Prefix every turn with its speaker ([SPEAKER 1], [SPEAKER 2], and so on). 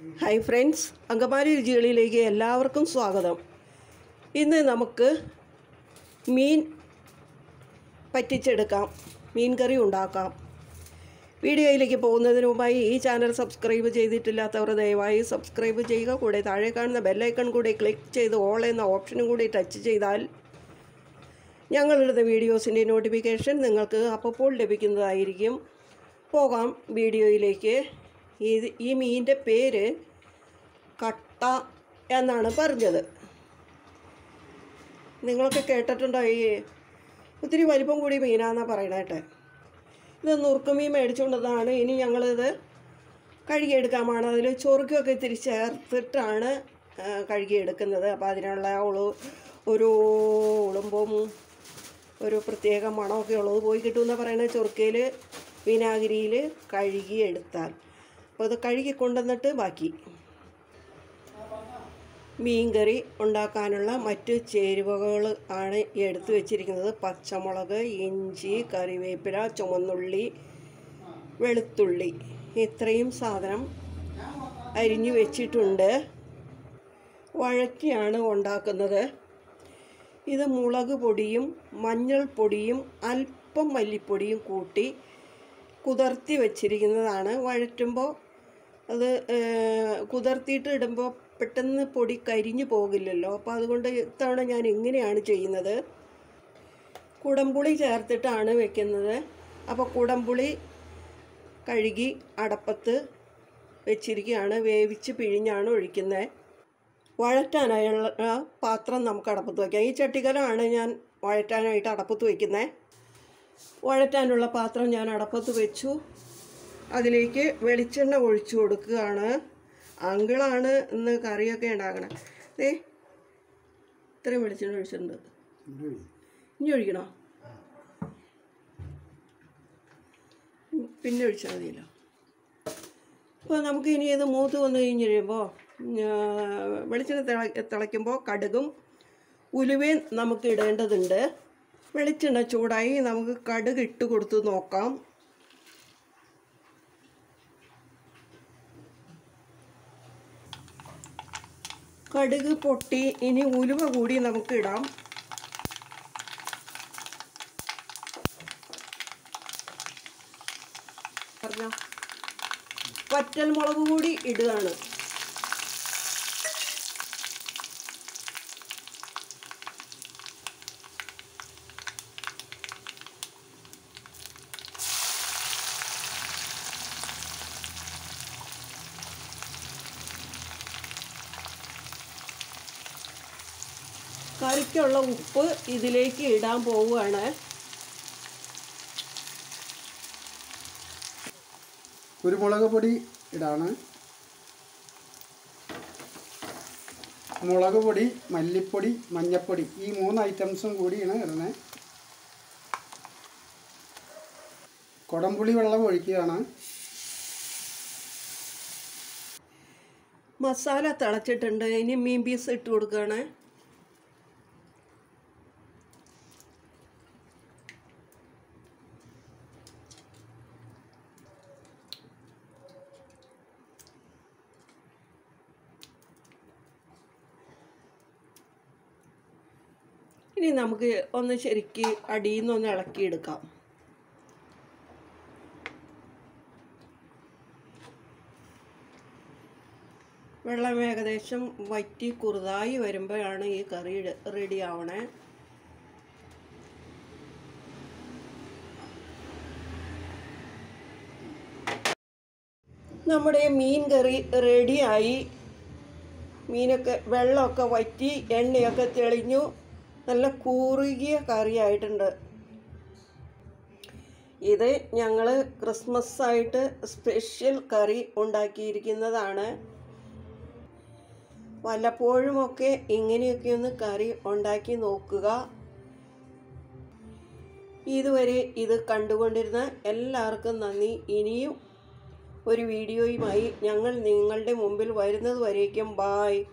[SPEAKER 1] hi friends Angamaly രുചികളിലേക്ക് എല്ലാവർക്കും സ്വാഗതം ഇന്ന് നമുക്ക് മീൻ പറ്റിച്ചെടുക്കാം മീൻ കറി ഉണ്ടാക്കാം വീഡിയോയിലേക്ക് പോകുന്നതിന് മുമ്പായി ഈ ചാനൽ സബ്സ്ക്രൈബ് ചെയ്തിട്ടില്ലാത്തവർ ദയവായി സബ്സ്ക്രൈബ് ചെയ്യുക കൂടെ താഴെ കാണുന്ന ബെല്ലൈക്കൺ കൂടി ക്ലിക്ക് ചെയ്ത് ഓൾ എന്ന ഓപ്ഷനും കൂടി ടച്ച് ചെയ്താൽ ഞങ്ങളിടുന്ന വീഡിയോസിൻ്റെ നോട്ടിഫിക്കേഷൻ നിങ്ങൾക്ക് അപ്പോൾ ലഭിക്കുന്നതായിരിക്കും പോകാം വീഡിയോയിലേക്ക് ഇത് ഈ മീനിൻ്റെ പേര് കട്ട എന്നാണ് പറഞ്ഞത് നിങ്ങളൊക്കെ കേട്ടിട്ടുണ്ടോ ഈ ഒത്തിരി വലിപ്പം കൂടി മീനാന്നാണ് പറയണേട്ടെ ഇത് നുറുക്കുമീൻ മേടിച്ചുകൊണ്ടതാണ് ഇനി ഞങ്ങളിത് കഴുകിയെടുക്കാമാണ് അതിൽ ചൊറുക്കൊക്കെ ഇത്തിരി ചേർത്തിട്ടാണ് ആ, കഴുകിയെടുക്കുന്നത് അപ്പോൾ അതിനുള്ള ഉളു ഒരു ഉളുമ്പും ഒരു പ്രത്യേക മണമൊക്കെ ഉള്ളത് പോയി കിട്ടുമെന്ന് പറയുന്നത് ചൊറുക്കയിൽ വിനാഗിരിയിൽ കഴുകിയെടുത്താൽ അപ്പോൾ അത് കഴുകി കൊണ്ടുവന്നിട്ട് ബാക്കി മീൻകറി ഉണ്ടാക്കാനുള്ള മറ്റ് ചേരുവകൾ ആണ് ഈ എടുത്തു വെച്ചിരിക്കുന്നത് പച്ചമുളക് ഇഞ്ചി കറിവേപ്പില ചുമന്നുള്ളി വെളുത്തുള്ളി ഇത്രയും സാധനം അരിഞ്ഞു വെച്ചിട്ടുണ്ട് വഴറ്റിയാണ് ഉണ്ടാക്കുന്നത് ഇത് മുളക് പൊടിയും മഞ്ഞൾപ്പൊടിയും അല്പം മല്ലിപ്പൊടിയും കൂട്ടി കുതിർത്തി വച്ചിരിക്കുന്നതാണ് വഴറ്റുമ്പോൾ അത് ഏഹ്, കുതിർത്തിയിട്ട് ഇടുമ്പോൾ പെട്ടെന്ന് പൊടി കരിഞ്ഞു പോകില്ലല്ലോ അപ്പോൾ അതുകൊണ്ട് ഇത്തവണ ഞാൻ ഇങ്ങനെയാണ് ചെയ്യുന്നത് കുടംപുളി ചേർത്തിട്ടാണ് വെക്കുന്നത് അപ്പോൾ കുടംപുളി കഴുകി അടപ്പത്ത് വെച്ചിരിക്കുകയാണ് വേവിച്ച് പിഴിഞ്ഞാണ് ഒഴിക്കുന്നത് വഴറ്റാനായുള്ള പാത്രം നമുക്ക് അടപ്പത്ത് വയ്ക്കാം ഈ ചട്ടിക്കലാണ് ഞാൻ വഴറ്റാനായിട്ട് അടപ്പത്ത് വയ്ക്കുന്നത് വഴറ്റാനുള്ള പാത്രം ഞാൻ അടപ്പത്ത് വെച്ചു അതിലേക്ക് വെളിച്ചെണ്ണ ഒഴിച്ചു കൊടുക്കുകയാണ് അങ്കിളാണ് ഇന്ന് കറിയൊക്കെ ഉണ്ടാക്കണേ ദേ ഇത്രയും വെളിച്ചെണ്ണ ഒഴിച്ചിട്ടുണ്ട് ഇനി ഒഴിക്കണോ ഉം, പിന്നെ ഒഴിച്ചാൽ മതിയല്ലോ അപ്പോൾ നമുക്ക് ഇനി ഇത് മൂത്ത് വന്നു കഴിഞ്ഞ് കഴിയുമ്പോൾ വെളിച്ചെണ്ണ തിള തിളയ്ക്കുമ്പോൾ കടുകും ഉലുവയും നമുക്ക് ഇടേണ്ടതുണ്ട് വെളിച്ചെണ്ണ ചൂടായി നമുക്ക് കടുക് ഇട്ട് കൊടുത്ത് നോക്കാം കടുക് പൊട്ടി ഇനി ഉലുവ കൂടി നമുക്ക് ഇടാം പറഞ്ഞോ വറ്റൽ മുളക് കൂടി ഇടുകയാണ് കറിക്കുള്ള ഉപ്പ് ഇതിലേക്ക് ഇടാൻ പോവുകയാണ്
[SPEAKER 2] കുരുമുളക് പൊടി ഇടാണ് മുളക് പൊടി മല്ലിപ്പൊടി മഞ്ഞപ്പൊടി ഈ മൂന്ന് ഐറ്റംസും കൂടിയാണ് ഇടുന്നത് കുടംപുളി വെള്ളം ഒഴിക്കുകയാണ്
[SPEAKER 1] മസാല തിളച്ചിട്ടുണ്ട് ഇനി മീൻ പീസ് ഇട്ട് കൊടുക്കുകയാണ് ഇനി നമുക്ക് ഒന്ന് ശരിക്ക് അടിയിൽ നിന്നൊന്ന് ഇളക്കിയെടുക്കാം വെള്ളം ഏകദേശം വറ്റി കുറുതായി വരുമ്പോഴാണ് ഈ കറി റെഡി ആവണേ നമ്മുടെ മീൻ കറി റെഡിയായി മീനൊക്കെ വെള്ളമൊക്കെ വറ്റി എണ്ണയൊക്കെ തെളിഞ്ഞു നല്ല കൂറുകിയ കറിയായിട്ടുണ്ട് ഇത് ഞങ്ങൾ ക്രിസ്മസ് ആയിട്ട് സ്പെഷ്യൽ കറി ഉണ്ടാക്കിയിരിക്കുന്നതാണ് വല്ലപ്പോഴുമൊക്കെ ഇങ്ങനെയൊക്കെ ഒന്ന് കറി ഉണ്ടാക്കി നോക്കുക ഇതുവരെ ഇത് കണ്ടുകൊണ്ടിരുന്ന എല്ലാവർക്കും നന്ദി ഇനിയും ഒരു വീഡിയോയുമായി ഞങ്ങൾ നിങ്ങളുടെ മുമ്പിൽ വരുന്നത് വരേക്കും ബായ്